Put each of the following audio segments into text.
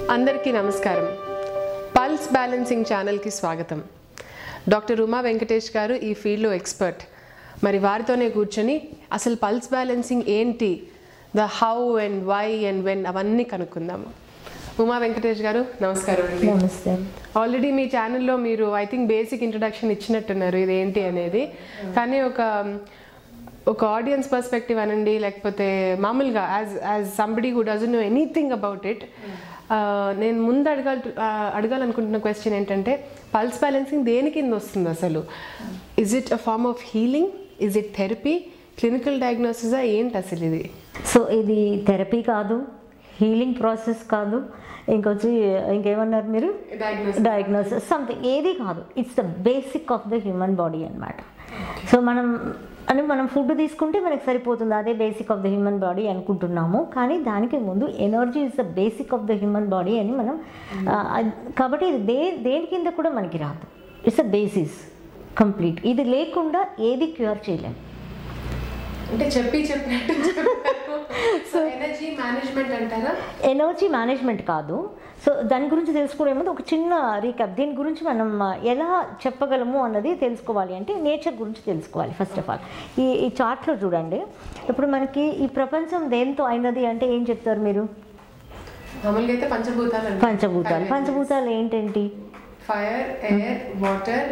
అందరికీ నమస్కారం pulse balancing ఛానల్కి స్వాగతం డాక్టర్ ఉమా వెంకటేష్ గారు ఈ ఫీల్డ్లో ఎక్స్పర్ట్ మరి వారితోనే కూర్చొని అసలు పల్స్ బ్యాలెన్సింగ్ ఏంటి the how and why and when అవన్నీ కనుక్కుందాము ఉమా వెంకటేష్ గారు నమస్కారం అండి నమస్తే ఆల్రెడీ మీ ఛానల్లో మీరు ఐ థింక్ బేసిక్ ఇంట్రడక్షన్ ఇచ్చినట్టున్నారు ఇది ఏంటి అనేది కానీ ఒక ఒక ఆడియన్స్ పర్స్పెక్టివ్ అనండి లేకపోతే మామూలుగా as as somebody who doesn't know anything about it నేను ముందు అడగాల అడగాలనుకుంటున్న క్వశ్చన్ ఏంటంటే పల్స్ బ్యాలెన్సింగ్ దేని కింద వస్తుంది అసలు is it a form of healing is it therapy clinical డయాగ్నోసిసా ఏంటి అసలు ఇది సో ఇది థెరపీ కాదు హీలింగ్ ప్రాసెస్ కాదు ఇంకొచ్చి ఇంకేమన్నారు మీరు Diagnosis. డయాగ్నోసిస్ సంథింగ్ ఏది కాదు it's the basic of the human body అనమాట సో మనం అని మనం ఫుడ్ తీసుకుంటే మనకి సరిపోతుంది అదే basic of the human body అనుకుంటున్నాము కానీ దానికి ముందు energy is the basic of the human body అని మనం ఆ, అది- కాబట్టి ఇది దే దేని కింద కూడా మనకి రాదు ఇట్స్ అ బేసిస్ కంప్లీట్ ఇది లేకుండా ఏది క్యూర్ చేయలేము అంటే చెప్పి చెప్పినట్టు సో ఎనర్జీ మేనేజ్మెంట్ అంటారా ఎనర్జీ మేనేజ్మెంట్ కాదు సో దాని గురించి తెలుసుకోవడం ముందు ఒక చిన్న రీకప్ దీని గురించి మనం ఆ, ఎలా చెప్పగలము అన్నది తెలుసుకోవాలి అంటే నేచర్ గురించి తెలుసుకోవాలి ఫస్ట్ ఆఫ్ ఆల్ ఈ ఈ చార్ట్లో చూడండి ఇప్పుడు మనకి ఈ ప్రపంచం దేంతో అయినది అంటే ఏం చెప్తారు మీరు మామూలుగా అయితే పంచభూతాలు అంటారు. పంచభూతాలు పంచభూతాలు ఏంటేంటి ఫైర్ ఎయిర్ వాటర్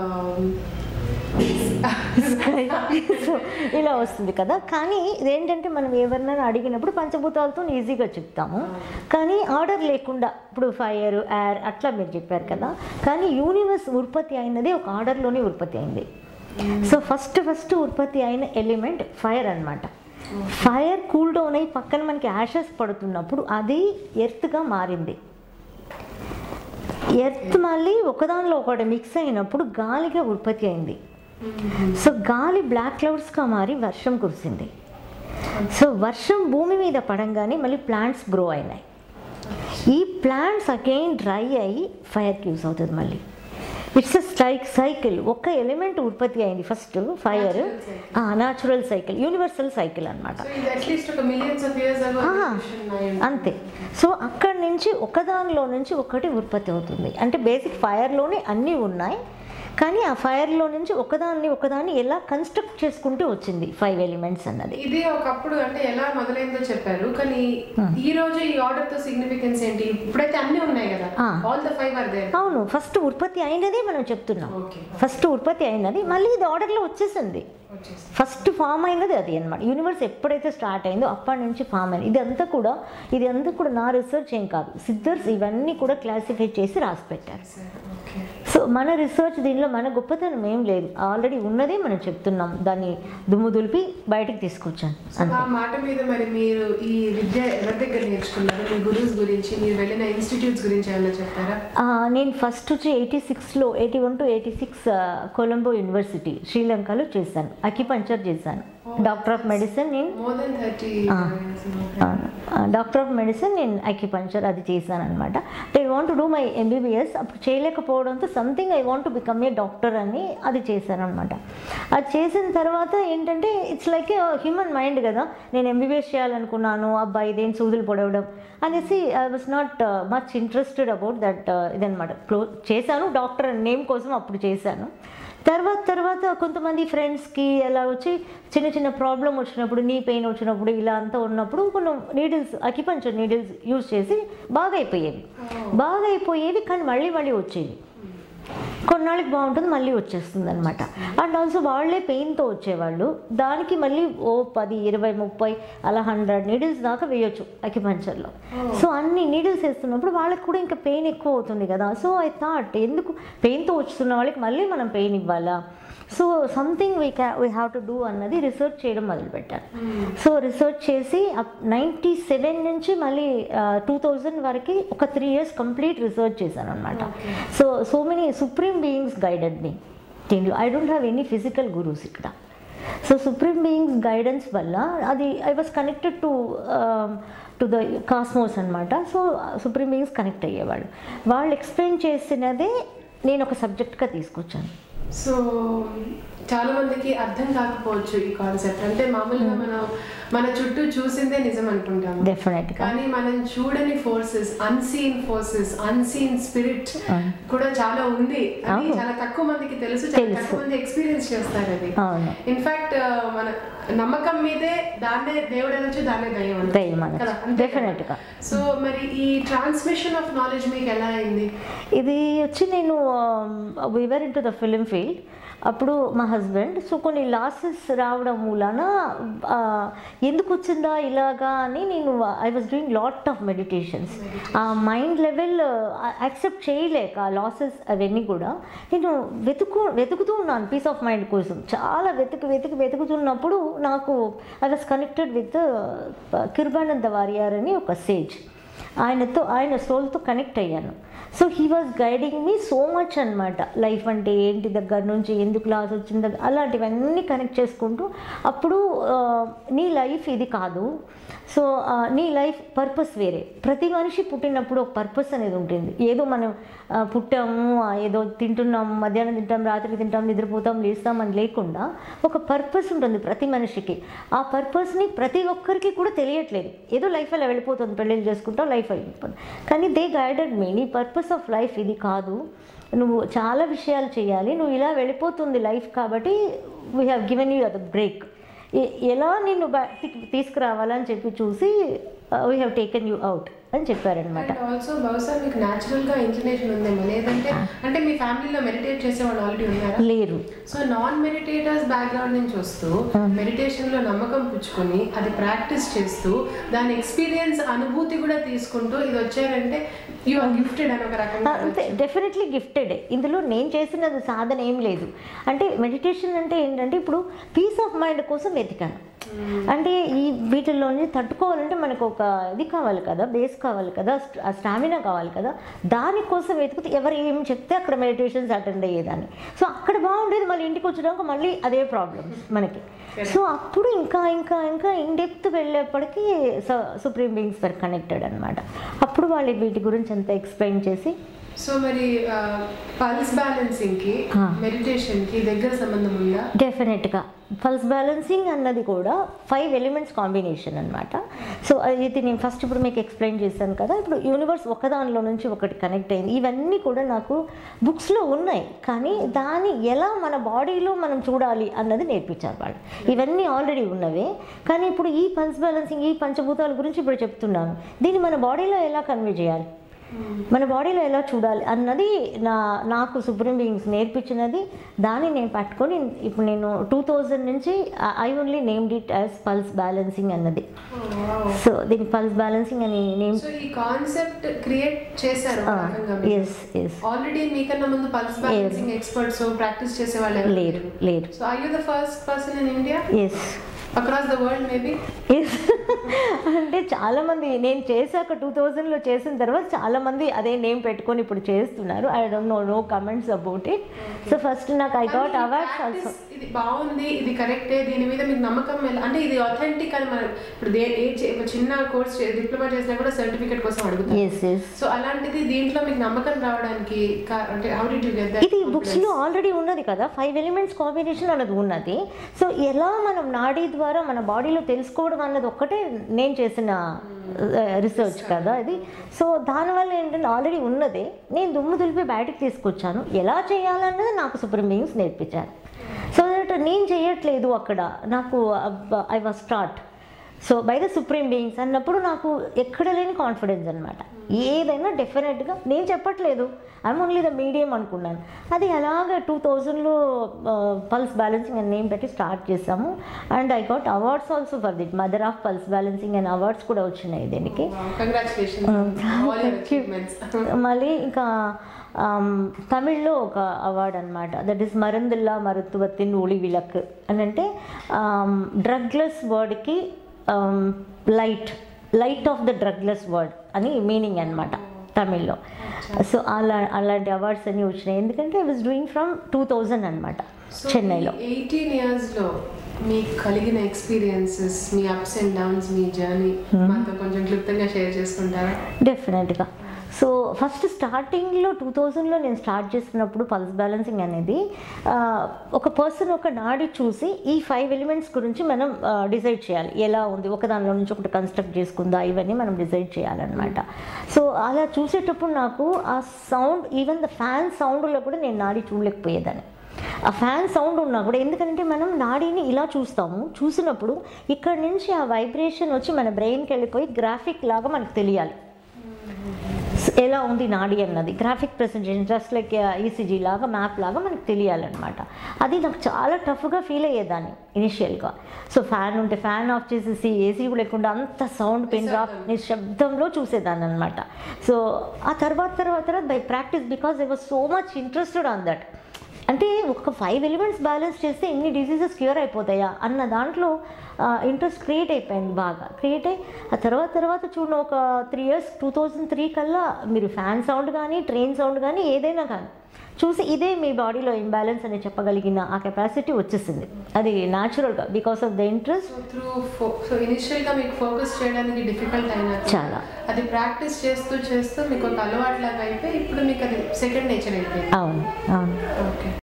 సో ఇలా వస్తుంది కదా కానీ ఇదేంటంటే మనం ఎవరినైనా అడిగినప్పుడు పంచభూతాలతో ఈజీగా చెప్తాము కానీ ఆర్డర్ లేకుండా ఇప్పుడు ఫైర్ ఎయిర్ అట్లా మీరు చెప్పారు కదా కానీ యూనివర్స్ ఉత్పత్తి అయినది ఒక ఆర్డర్లోనే ఉత్పత్తి అయింది సో ఫస్ట్ ఫస్ట్ ఉత్పత్తి అయిన ఎలిమెంట్ ఫైర్ అన్నమాట ఫైర్ కూల్ డౌన్ అయ్యి పక్కన మనకి యాషెస్ పడుతున్నప్పుడు అది ఎర్త్గా మారింది ఎర్త్ మళ్ళీ ఒకదానిలో ఒకటి మిక్స్ అయినప్పుడు గాలిగా ఉత్పత్తి అయింది సో గాలి బ్లాక్ క్లౌడ్స్గా మారి వర్షం కురిసింది సో వర్షం భూమి మీద పడంగానే మళ్ళీ ప్లాంట్స్ గ్రో అయినాయి ఈ ప్లాంట్స్ అగైన్ డ్రై అయ్యి ఫైర్కి యూస్ అవుతుంది మళ్ళీ ఇట్స్ అ స్ట్రైక్ సైకిల్ ఒక్క ఎలిమెంట్ ఉత్పత్తి అయింది first fire natural cycle universal cycle అన్నమాట సో ఇది అట్లీస్ట్ ఒక మిలియన్స్ ఆఫ్ ఇయర్స్ అగో ఆహా. అంతే సో అక్కడి నుంచి ఒకదానిలో నుంచి ఒకటి ఉత్పత్తి అవుతుంది అంటే బేసిక్ ఫైర్లోనే అన్నీ ఉన్నాయి కానీ ఆ ఫైర్లో నుంచి ఒకదాన్ని ఒకదాన్ని ఎలా కన్స్ట్రక్ట్ చేసుకుంటూ వచ్చింది ఫైవ్ ఎలిమెంట్స్ అన్నది ఇది ఒకప్పుడు అంటే ఎలా మొదలైందో చెప్పారు కానీ ఈ రోజు ఈ ఆర్డర్ తో సిగ్నిఫికెన్స్ ఏంటి ఇప్పుడైతే అన్ని ఉన్నాయి కదా ఆ. All the five are there అవును ఫస్ట్ ఉత్పత్తి అయినదే మనం చెప్తున్నాం ఓకే ఫస్ట్ ఉత్పత్తి అయినది మళ్ళీ ఇది ఆర్డర్లో వచ్చేసింది వచ్చేసి ఫస్ట్ ఫామ్ అయినది అది అనమాట యూనివర్స్ ఎప్పుడైతే స్టార్ట్ అయిందో అప్పటి నుంచి ఫామ్ అయింది ఇదంతా కూడా ఇది అంతా కూడా నా రీసెర్చ్ ఏం కాదు సిద్ధర్స్ ఇవన్నీ కూడా క్లాసిఫై చేసి రాసి పెట్టారు ఓకే సో మన రీసెర్చ్ దీనిలో మన గొప్పతనం ఏం లేదు ఆల్రెడీ ఉన్నదే మనం చెప్తున్నాం దాన్ని దుమ్ము దులిపి బయటికి తీసుకొచ్చాను సో ఆ మాట మీద మరి మీరు ఈ విద్య ఎవరి దగ్గర నేర్చుకున్నారు మీ గురువుస్ గురించి మీరు వెళ్ళిన ఇన్స్టిట్యూట్స్ గురించి ఏమైనా చెప్తారా ఆ, నేను ఫస్ట్ వచ్చి ఎయిటీ సిక్స్లో eighty one to eighty six Colombo university శ్రీలంకలో చేశాను అకిపంచర్ చేశాను డాక్టర్ ఆఫ్ మెడిసిన్ నేను more then thirty doctor of medicine నేను అక్యుపంచర్ అది చేశాను అనమాట I want do my MBBS అప్పుడు చేయలేకపోవడంతో something I want become a doctor అని అది చేశాను అనమాట అది చేసిన తర్వాత ఏంటంటే ఇట్స్ లైక్ హ్యూమన్ మైండ్ కదా నేను ఎంబీబీఎస్ చేయాలనుకున్నాను అబ్బాయి ఇదేం సూదులు పొడవడం అనేసి I was not much interested about that ఇదనమాట క్లో చేశాను డాక్టర్ నేమ్ కోసం అప్పుడు చేశాను తర్వాత తర్వాత కొంతమంది ఫ్రెండ్స్కి అలా వచ్చి చిన్న చిన్న ప్రాబ్లం వచ్చినప్పుడు నీ పెయిన్ వచ్చినప్పుడు ఇలా అంతా ఉన్నప్పుడు కొన్ని నీడిల్స్ అకిపంచర్ నీడిల్స్ యూజ్ చేసి బాగా అయిపోయేవి బాగా అయిపోయేవి కానీ మళ్ళీ మళ్ళీ వచ్చేవి కొన్నాళ్ళకి బాగుంటుంది మళ్ళీ వచ్చేస్తుంది అనమాట అండ్ ఆల్సో వాళ్ళే పెయిన్తో వచ్చేవాళ్ళు దానికి మళ్ళీ ఓ పది ఇరవై ముప్పై అలా హండ్రెడ్ నీడిల్స్ దాకా వేయొచ్చు అకిపంచర్లో సో అన్ని నీడిల్స్ వేస్తున్నప్పుడు వాళ్ళకి కూడా ఇంకా పెయిన్ ఎక్కువ అవుతుంది కదా సో ఐ థాట్ ఎందుకు పెయిన్తో వస్తున్న వాళ్ళకి మళ్ళీ మనం పెయిన్ ఇవ్వాలా so something we can we have to do అన్నది రీసెర్చ్ చేయడం మొదలుపెట్టాను సో రీసెర్చ్ చేసి నైంటీ సెవెన్ నుంచి మళ్ళీ టూ థౌజండ్ వరకు ఒక త్రీ ఇయర్స్ కంప్లీట్ రీసెర్చ్ చేశాను అనమాట so so many supreme beings guided me దీనిలో I don't have any physical gurus ఇక్కడ సో సుప్రీం బీయింగ్స్ గైడెన్స్ వల్ల అది I was connected to to the cosmos అనమాట సో సుప్రీం బీయింగ్స్ కనెక్ట్ అయ్యేవాళ్ళు వాళ్ళు explain చేసినదే నేను ఒక సబ్జెక్ట్గా తీసుకొచ్చాను సో చాలా మందికి అర్థం కాకపోవచ్చు ఈ కాన్సెప్ట్ అంటే మామూలుగా మనం మన చుట్టూ చూసిందే నిజం అనుకుంటాము డెఫినెట్గా కానీ మనం చూడని forces unseen forces unseen spirit కూడా చాలా ఉంది అది అవును. చాలా తక్కువ మందికి తెలుసు చాలా తెలుసు. తక్కువ మంది ఎక్స్పీరియన్స్ చేస్తారు అది అవును ఇన్ఫాక్ట్ మన నమ్మకం మీదే దాన్నే దేవుడు అనొచ్చు దాన్నే దయ్యం అనొచ్చు. దయ్యం అనొచ్చు. కదా? అంతే కదా? Definite గా. సో మరి ఈ ట్రాన్స్మిషన్ ఆఫ్ నాలెడ్జ్ మీకు ఎలా అయింది ఇది వచ్చి నేను we were into the film field అప్పుడు మా హస్బెండ్ సో కొన్ని లాసెస్ రావడం మూలాన ఆ, ఎందుకు వచ్చిందా ఇలాగా అని నేను I was doing lot of meditations ఆ మైండ్ లెవెల్ యాక్సెప్ట్ చేయలేక ఆ లాసెస్ అవన్నీ కూడా నేను వెతుకు వెతుకుతూ ఉన్నాను పీస్ ఆఫ్ మైండ్ కోసం చాలా వెతుకు వెతుకు వెతుకుతున్నప్పుడు నాకు I was connected with Kirupananda Variyar అని ఒక సేజ్ ఆయనతో ఆయన సోల్తో కనెక్ట్ అయ్యాను so he was guiding me so much అనమాట లైఫ్ అంటే ఏంటి దగ్గర నుంచి ఎందుకు క్లాస్ వచ్చిన దగ్గర అలాంటివన్నీ కనెక్ట్ చేసుకుంటూ అప్పుడు ఆ, నీ లైఫ్ ఇది కాదు సో ఆ, నీ లైఫ్ పర్పస్ వేరే ప్రతి మనిషి పుట్టినప్పుడు ఒక పర్పస్ అనేది ఉంటుంది ఏదో మనం ఆ, పుట్టాము ఆ, ఏదో తింటున్నాం మధ్యాహ్నం తింటాం రాత్రి తింటాం నిద్రపోతాం లేస్తాం అని లేకుండా ఒక పర్పస్ ఉంటుంది ప్రతి మనిషికి ఆ పర్పస్ని ప్రతి ఒక్కరికి కూడా తెలియట్లేదు ఏదో లైఫ్ అలా వెళ్ళిపోతుంది పెళ్ళిళ్ళు చేసుకుంటాం లైఫ్ అయిపోతుంది కానీ దే గైడెడ్ మీ నీ పర్పస్ ఆఫ్ లైఫ్ ఇది కాదు నువ్వు చాలా విషయాలు చేయాలి నువ్వు ఇలా వెళ్ళిపోతుంది లైఫ్ కాబట్టి we have given you the break ఎలా నిన్ను బయటికి తీసుకురావాలని చెప్పి చూసి we have taken you out అని చెప్పారనమాట అండ్ ఆల్సో బహుశా మీకు న్యాచురల్ గా ఇంక్లినేషన్ ఉందేమో లేదంటే అంటే మీ ఫ్యామిలీలో మెడిటేట్ చేసేవాళ్ళు ఆల్రెడీ ఉన్నారా లేరు సో నాన్ మెడిటేటర్స్ బ్యాక్గ్రౌండ్ నుంచి వస్తూ మెడిటేషన్ లో నమ్మకం పుచ్చుకొని అది ప్రాక్టీస్ చేస్తూ దాని ఎక్స్పీరియన్స్ అనుభూతి కూడా తీసుకుంటూ ఇది వచ్చారంటే యు ఆర్ గిఫ్టెడ్ అని ఒక రకంగా అంతే డెఫినెట్లీ గిఫ్టెడ్ ఇందులో నేను చేసినది సాధన ఏం లేదు అంటే మెడిటేషన్ అంటే ఏంటంటే ఇప్పుడు పీస్ ఆఫ్ మైండ్ కోసం వెతికాను అంటే ఈ వీటిల్లోని తట్టుకోవాలంటే మనకు ఒక ఇది కావాలి కదా బేస్ కావాలి కదా ఆ స్టామినా కావాలి కదా దానికోసం వెతుకుతే ఎవరు ఏం చెప్తే అక్కడ మెడిటేషన్స్ అటెండ్ అయ్యేదాన్ని సో అక్కడ బాగుండేది మళ్ళీ ఇంటికి వచ్చాక మళ్ళీ అదే ప్రాబ్లమ్ మనకి సో అప్పుడు ఇంకా ఇంకా ఇంకా ఇన్ డెప్త్ వెళ్ళేప్పటికీ సుప్రీం బీయింగ్స్ వర్ కనెక్టెడ్ అనమాట అప్పుడు వాళ్ళు వీటి గురించి అంతా ఎక్స్ప్లెయిన్ చేసి సో మరి పల్స్ బ్యాలెన్సింగ్ కి ఆ. మెడిటేషన్ కి దగ్గర సంబంధం ఉందా డెఫినెట్గా పల్స్ బ్యాలెన్సింగ్ అన్నది కూడా ఫైవ్ ఎలిమెంట్స్ కాంబినేషన్ అనమాట సో ఇది నేను ఫస్ట్ ఇప్పుడు మీకు ఎక్స్ప్లెయిన్ చేశాను కదా ఇప్పుడు యూనివర్స్ ఒకదానిలో నుంచి ఒకటి కనెక్ట్ అయింది ఇవన్నీ కూడా నాకు బుక్స్లో ఉన్నాయి కానీ దాన్ని ఎలా మన బాడీలో మనం చూడాలి అన్నది నేర్పించారు వాళ్ళు ఇవన్నీ ఆల్రెడీ ఉన్నవే కానీ ఇప్పుడు ఈ పల్స్ బ్యాలెన్సింగ్ ఈ పంచభూతాల గురించి ఇప్పుడు చెప్తున్నాను దీన్ని మన బాడీలో ఎలా కన్వే చేయాలి మన బాడీలో ఎలా చూడాలి అన్నది నా నాకు సుప్రీం బీయింగ్స్ నేర్పించినది దాన్ని నేను పట్టుకొని ఇప్పుడు నేను టూ థౌజండ్ నుంచి I only named it as pulse balancing అన్నది సో దీని పల్స్ బ్యాలెన్సింగ్ అని నేమ్ సో ఈ కాన్సెప్ట్ క్రియేట్ చేశారు ఒక రకంగా మీరు. ఎస్ ఎస్ ఆల్రెడీ మీకన్నా ముందు పల్స్ బ్యాలెన్సింగ్ ఎక్స్పర్ట్స్ ప్రాక్టీస్ చేసే వాళ్ళు ఎవరు లేరు లేరు so I you the first person in India yes across the world maybe yes అంటే చాలామంది నేను చేశాక టూ థౌజండ్లో చేసిన తర్వాత చాలామంది అదే నేమ్ పెట్టుకొని ఇప్పుడు చేస్తున్నారు I don't know no comments about it so first నాకు ఐ గాట్ అవార్డ్స్ ఆల్సో ఇది బాగుంది ఇది కరెక్టే దీని మీద మీకు నమ్మకం ఎలా అంటే ఇది అథెంటిక్ అని మనం ఇప్పుడు దే ఏ చే- ఒక చిన్న కోర్స్ డిప్లొమా చేసినా కూడా సర్టిఫికేట్ కోసం అడుగుతాం ఎస్ ఎస్ సో అలాంటిది దీంట్లో మీకు నమ్మకం రావడానికి కా- అంటే how did you get that ఇది బుక్స్లో ఆల్రెడీ ఉన్నది కదా ఫైవ్ ఎలిమెంట్స్ కాంబినేషన్ అన్నది ఉన్నది సో ఎలా మనం నాడీ ద్వారా మన బాడీలో తెలుసుకోవడం అన్నది ఒక్కటే నేను చేసిన రీసెర్చ్ కదా ఇది సో దానివల్ల ఏంటంటే ఆల్రెడీ ఉన్నదే నేను దుమ్ము దులిపి బయటకు తీసుకొచ్చాను ఎలా చేయాలన్నది నాకు సుప్రీం బీయింగ్స్ నేర్పించారు సో దట్ నేను చేయట్లేదు అక్కడ నాకు I was start so by the supreme beings అన్నప్పుడు నాకు ఎక్కడ లేని కాన్ఫిడెన్స్ అనమాట ఏదైనా డెఫినెట్గా నేను చెప్పట్లేదు ఐఎమ్ ఓన్లీ ద మీడియం అనుకున్నాను అది అలాగ టూ థౌజండ్లో పల్స్ బ్యాలెన్సింగ్ అని నేమ్ పెట్టి స్టార్ట్ చేసాము and I got awards also for that mother of pulse balancing and awards కూడా వచ్చినాయి దీనికి కంగ్రాచులేషన్ ఆల్ యువర్ అచీవ్మెంట్స్ మళ్ళీ ఇంకా ఆమ్, తమిళ్లో ఒక అవార్డ్ అనమాట దట్ ఈస్ మరందిల్లా మరుత్తువత్తిన్ ఊళి విలక్ అని అంటే డ్రగ్లెస్ వర్డ్కి light light of the drugless world అని మీనింగ్ అనమాట తమిళ్లో సో అలా అలాంటి అవార్డ్స్ అన్నీ వచ్చినాయి ఎందుకంటే I was doing from two thousand అనమాట చెన్నైలో ఎయిటీన్ ఇయర్స్ లో మీకు కలిగిన ఎక్స్పీరియన్సెస్ మీ అప్స్ అండ్ డౌన్స్ మీ జర్నీ మాతో కొంచెం క్లుప్తంగా షేర్ చేసుకుంటారా డెఫినెట్గా సో ఫస్ట్ స్టార్టింగ్లో టూ థౌజండ్లో నేను స్టార్ట్ చేస్తున్నప్పుడు పల్స్ బ్యాలెన్సింగ్ అనేది ఆ, ఒక పర్సన్ ఒక నాడి చూసి ఈ ఫైవ్ ఎలిమెంట్స్ గురించి మనం డిసైడ్ చేయాలి ఎలా ఉంది ఒక దానిలో నుంచి ఒకటి కన్స్ట్రక్ట్ చేసుకుందా ఇవన్నీ మనం డిసైడ్ చేయాలన్నమాట సో అలా చూసేటప్పుడు నాకు ఆ సౌండ్ ఈవెన్ ద ఫ్యాన్ సౌండ్లో కూడా నేను నాడి చూడలేకపోయేదాన్ని ఆ ఫ్యాన్ సౌండ్ ఉన్నా కూడా ఎందుకంటే మనం నాడీని ఇలా చూస్తాము చూసినప్పుడు ఇక్కడ నుంచి ఆ వైబ్రేషన్ వచ్చి మన బ్రెయిన్కి వెళ్ళిపోయి గ్రాఫిక్ లాగా మనకు తెలియాలి ఎలా ఉంది నాడి అన్నది graphic presentation just like ECG లాగా మ్యాప్ లాగా మనకు తెలియాలన్నమాట అది నాకు చాలా టఫ్గా ఫీల్ అయ్యేదాన్ని ఇనిషియల్గా సో ఫ్యాన్ ఉంటే ఫ్యాన్ ఆఫ్ చేసేసి ఏసీ లేకుండా అంత సౌండ్ పెన్ డ్రాప్ నిశ్శబ్దంలో చూసేదాన్ని అనమాట సో ఆ తర్వాత తర్వాత తర్వాత by practice because I was so much interested on that అంటే ఒక ఫైవ్ ఎలిమెంట్స్ బ్యాలెన్స్ చేస్తే ఇన్ని డిసీజెస్ క్యూర్ అయిపోతాయా అన్న దాంట్లో ఇంట్రెస్ట్ క్రియేట్ అయిపోయింది బాగా క్రియేట్ అయ్యి ఆ తర్వాత తర్వాత చూడండి ఒక three years two thousand three కల్లా మీరు ఫ్యాన్ సౌండ్ కానీ ట్రైన్ సౌండ్ కానీ ఏదైనా కానీ చూసి ఇదే మీ బాడీలో ఇంబ్యాలెన్స్ అని చెప్పగలిగిన ఆ కెపాసిటీ వచ్చేసింది అది న్యాచురల్గా because of the interest so through so initial గా మీకు ఫోకస్ చేయడానికి డిఫికల్ట్ అయినట్టు చాలా అది ప్రాక్టీస్ చేస్తూ చేస్తూ మీకు ఒక అలవాట్లాగా అయిపోయి ఇప్పుడు మీకు అది సెకండ్ నేచర్ అయిపోయింది అవును అవును ఓకే